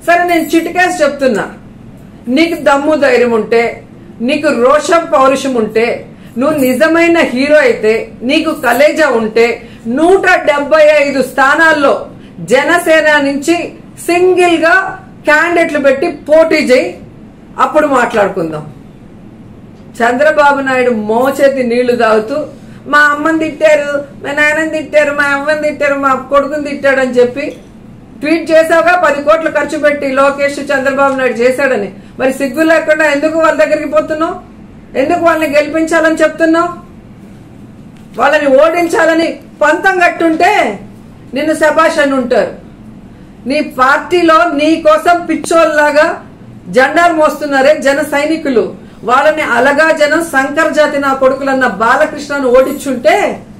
సరే నేను చిటికేసి చెప్తున్నా నీకు దమ్ము ధైర్యం ఉంటే నీకు రోషం పౌరుషం ఉంటే నువ్వు నిజమైన హీరో అయితే నీకు కలేజా ఉంటే నూట డెబ్బై ఐదు స్థానాల్లో జనసేన నుంచి సింగిల్ గా క్యాండిడేట్లు పెట్టి పోటీ చేయి అప్పుడు మాట్లాడుకుందాం చంద్రబాబు నాయుడు మోచేతి నీళ్లు తాగుతూ మా అమ్మని తిట్టారు మా నాన్నని తిట్టారు మా అమ్మని తిట్టారు మా కొడుకుని తిట్టాడు అని చెప్పి ట్వీట్ చేసావుగా పది కోట్లు ఖర్చు పెట్టి లోకేష్ చంద్రబాబు నాయుడు చేశాడని మరి సిగ్గు లేకుండా ఎందుకు వాళ్ళ దగ్గరికి పోతున్నావు ఎందుకు వాళ్ళని గెలిపించాలని చెప్తున్నావు వాళ్ళని ఓడించాలని పంతం కట్టుంటే నిన్ను శబాష్ అని ఉంటారు నీ పార్టీలో నీ కోసం పిచ్చోల్లాగా జెండాలు మోస్తున్నారే జన సైనికులు వాళ్ళని అలగా జనం శంకర్ జాతి నా కొడుకులన్న బాలకృష్ణను ఓడించుంటే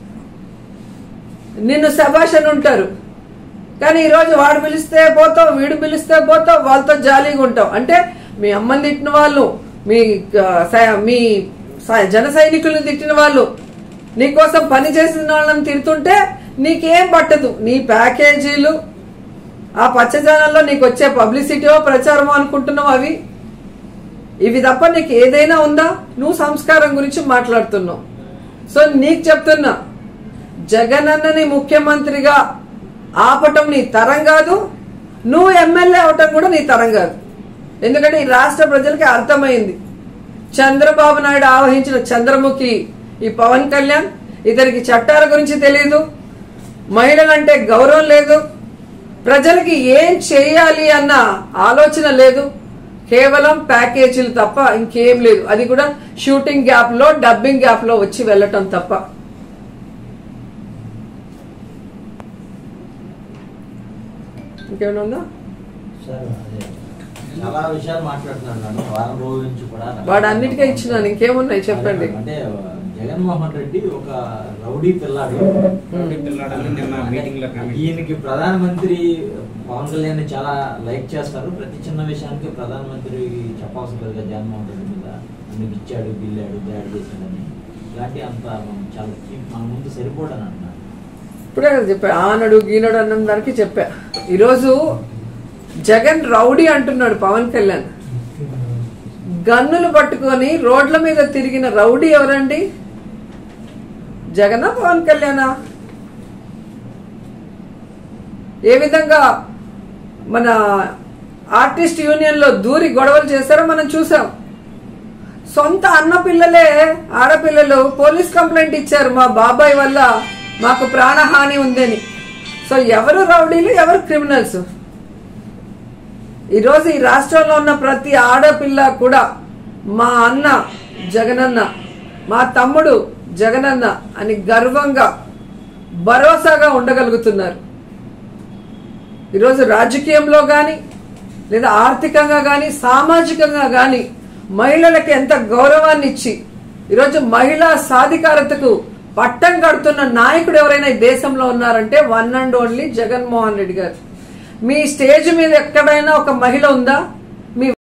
నిన్ను శబాష్ అని ఉంటారు కానీ ఈరోజు వాడు పిలిస్తే పోతావు వీడు పిలిస్తే పోతావు వాళ్ళతో జాలీగా ఉంటావు అంటే మీ అమ్మని తిట్టిన వాళ్ళు మీ ఆ, సై- మీ సై- జన సైనికులను తిట్టిన వాళ్ళు నీకోసం పని చేసిన వాళ్ళని తిడుతుంటే నీకేం పట్టదు నీ ప్యాకేజీలు ఆ పచ్చజనాల్లో నీకు వచ్చే పబ్లిసిటీయో ప్రచారమో అనుకుంటున్నావు అవి ఇవి తప్ప నీకు ఏదైనా ఉందా నువ్వు సంస్కారం గురించి మాట్లాడుతున్నావు సో నీకు చెప్తున్నా జగనన్నని ముఖ్యమంత్రిగా ఆపటం నీ తరం కాదు నువ్వు ఎమ్మెల్యే అవటం కూడా నీ తరం కాదు ఎందుకంటే ఈ రాష్ట్ర ప్రజలకి అర్థమైంది చంద్రబాబు నాయుడు ఆవహించిన చంద్రముఖి ఈ పవన్ కళ్యాణ్ ఇతనికి చట్టాల గురించి తెలియదు మహిళలంటే గౌరవం లేదు ప్రజలకి ఏం చేయాలి అన్న ఆలోచన లేదు కేవలం ప్యాకేజీలు తప్ప ఇంకేం లేదు అది కూడా షూటింగ్ గ్యాప్ లో డబ్బింగ్ గ్యాప్ లో వచ్చి వెళ్ళటం తప్ప ఇంకేమైనా ఉందా సార్ అదే చాలా విషయాలు మాట్లాడుతున్నాను వారం రోజుల నుంచి కూడా వాడు అన్నిటికీ ఇచ్చినాను ఇంకేమున్నాయి చెప్పండి అంటే జగన్మోహన్ రెడ్డి ఒక రౌడీ పిల్లాడు రౌడీ పిల్లాడని నిన్న మీటింగ్ లో కమిటీ ఈయనకి ప్రధానమంత్రి పవన్ కళ్యాణ్ చాలా లైక్ చేస్తారు ప్రతి చిన్న విషయానికి ప్రధానమంత్రి చెప్పాల్సిన లేదు కదా జగన్మోహన్ రెడ్డి మీద అందుకు ఇచ్చాడు బిల్లాడు దాడి చేశాడని ఇలాంటి అంత మనం చాలా చీప్ మన ముందు సరిపోడని అంటున్నారు ఇప్పుడే కదా చెప్పా ఆనడు గీనడు అన్న దానికి చెప్పా ఈరోజు జగన్ రౌడీ అంటున్నాడు పవన్ కళ్యాణ్ గన్నులు పట్టుకొని రోడ్ల మీద తిరిగిన రౌడీ ఎవరండి జగనా పవన్ కళ్యాణా ఏ విధంగా మన ఆర్టిస్ట్ యూనియన్ లో దూరి గొడవలు చేశారో మనం చూసాం సొంత అన్న పిల్లలే ఆడపిల్లలు పోలీస్ కంప్లైంట్ ఇచ్చారు మా బాబాయ్ వల్ల మాకు ప్రాణహాని ఉందని సో ఎవరు రౌడీలు ఎవరు క్రిమినల్స్ ఈరోజు ఈ రాష్ట్రంలో ఉన్న ప్రతి ఆడపిల్ల కూడా మా అన్న జగనన్న మా తమ్ముడు జగనన్న అని గర్వంగా భరోసాగా ఉండగలుగుతున్నారు ఈరోజు రాజకీయంలో కానీ లేదా ఆర్థికంగా కానీ సామాజికంగా కానీ మహిళలకు ఎంత గౌరవాన్ని ఇచ్చి ఈరోజు మహిళా సాధికారతకు పట్టం కడుతున్న నాయకుడు ఎవరైనా ఈ దేశంలో ఉన్నారంటే one and only Jaganmohan Reddy garu మీ స్టేజ్ మీద ఎక్కడైనా ఒక మహిళ ఉందా